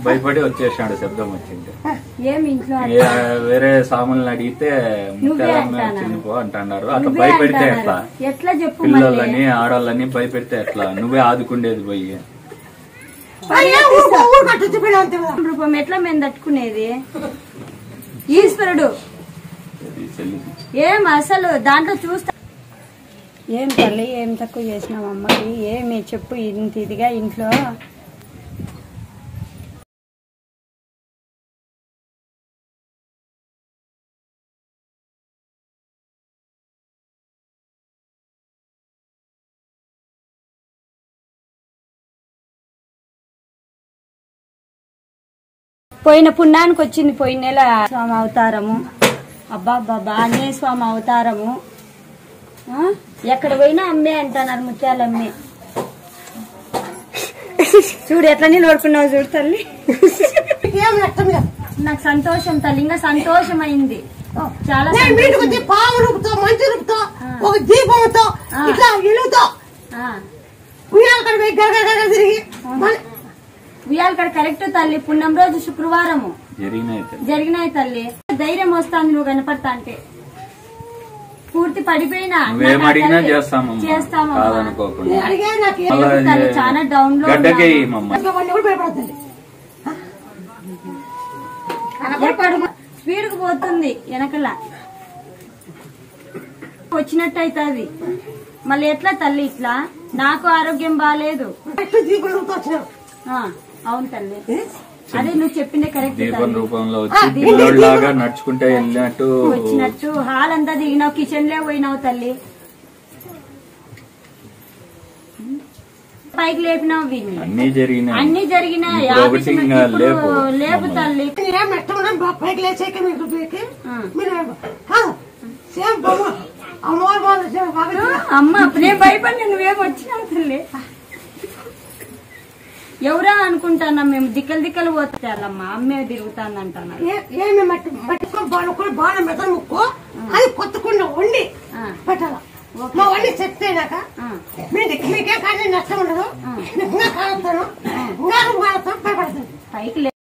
భయపడి వచ్చేసాడు శబ్దం వచ్చింది ఏమి ఇంట్లో ఏ, వేరే సాములను అడిగితే ముత్యాలమ్మ అంటానా? వచ్చింది పో అంటున్నారు అట్లా నువ్వే భయపెడితే అంటున్నారు. ఎట్లా ఎట్లా చెప్పు మళ్ళీ పిల్లలని ఆడవాళ్ళని భయపెడితే ఎట్లా నువ్వే ఆదుకుండేది పోయి అయ్యా ఊరుకో ఊరుకో చచ్చిపోయినా అంతే కదా రూపం ఎట్లా మేము తట్టుకునేది ఈశ్వరుడు ఇది చెల్లిది. ఏం అసలు దాంట్లో చూస్తా ఏం తల్లి ఏం తక్కువ చేసినావు అమ్మకి ఏమి చెప్పు ఇంత ఇదిగా ఇంట్లో పోయిన పుణ్యానికి వచ్చింది పోయిన నెల స్వామి అవతారము అబ్బా బాబా ఆంజనేయ స్వామి అవతారము ఆ? ఎక్కడ పోయినా అమ్మే అంటున్నారు ముత్యాలు అమ్మే చూడు ఎట్లా నిలబడుకున్నావు చూడు తల్లి ఏం నష్టం లేదు నాకు సంతోషం తల్లి ఇంకా సంతోషం అయింది చాలా నేను సంతోషం. వీటికి వచ్చి పాము రూపుతో మంచి రూపుతో ఒక దీపంతో ఆ. ఇట్లా ఇల్లుతో ఆ. ఉయ్యాల కడ పోయి గరగర గరగర తిరిగి మళ్ళీ ఉయ్యాల కాడ కరెక్ట్ తల్లి పుణ్యం రోజు శుక్రవారము జరిగినాయి తల్లి. జరిగినాయి తల్లి ధైర్యం వస్తాంది నువ్వు కనపడతా అంటే పూర్తి పడిపోయినా నువ్వేం నాకు ఆ అడిగినా తల్లి- చేస్తామమ్మా చేస్తామమ్మా కాదనుకోకుండా నేను అడిగే నాకు ఏం మళ్ళా లేదు తల్లి, చాలా డౌన్ లో గడ్డకే ఉన్నాను. ఇమ్మమ్మ వాళ్ళు కూడా భయపడుతుంది స్పీడ్ కు పోతుంది వెనకల వచ్చినట్టు అవుతుంది మళ్ళీ ఎట్లా తల్లి ఇట్లా నాకు ఆరోగ్యం బాగాలేదు ఎట్లా దీపం రూపుతో వచ్చినావు ఆ, అవును తల్లి అదే నువ్వు చెప్పిందే కరెక్ట్ దీపం తల్లి రూపంలో వచ్చి పిల్లోడిలాగా నడుచుకుంటే వెళ్ళినట్టు వచ్చినట్టు హాల్ అంతా దిగినావు కిచెన్ లే పోయినావు తల్లి పైకి లేపినావు వీడిని అన్ని జరిగినాయి అన్ని జరిగినాయి ఇప్పుడు ఒకటి ఆఫీసులో ఇంకా ఇప్పుడు లేపు. లేపు తల్లి ఏం నష్టం లేదు బా- పైకి లేచాక మీకు పైకి ఆ. మీరు కాదు సేమ్ బొమ్మ అమ్మవారి బాధ సేమ్ బాగా అమ్మ నేను భయపడి నువ్వేం వచ్చినావు తల్లి ఎవరా అనుకుంటానా మేము దిక్కలు దిక్కలు పోతారమ్మా అమ్మే తిరుగుతానంటాను ఏ- ఏమి మట్టి మట్టి బాణం కూడా బాణం మెత్త ముక్కు అది కొత్తకుండా వండి ఆ. పెట్టాల మా వండి సెట్ అయినాక ఆ. మీకు మీకే కానీ నష్టం ఉండదు ఇంకా కాలుతాను ఇంకా కాలుతాను భయపడుతుంది పైకి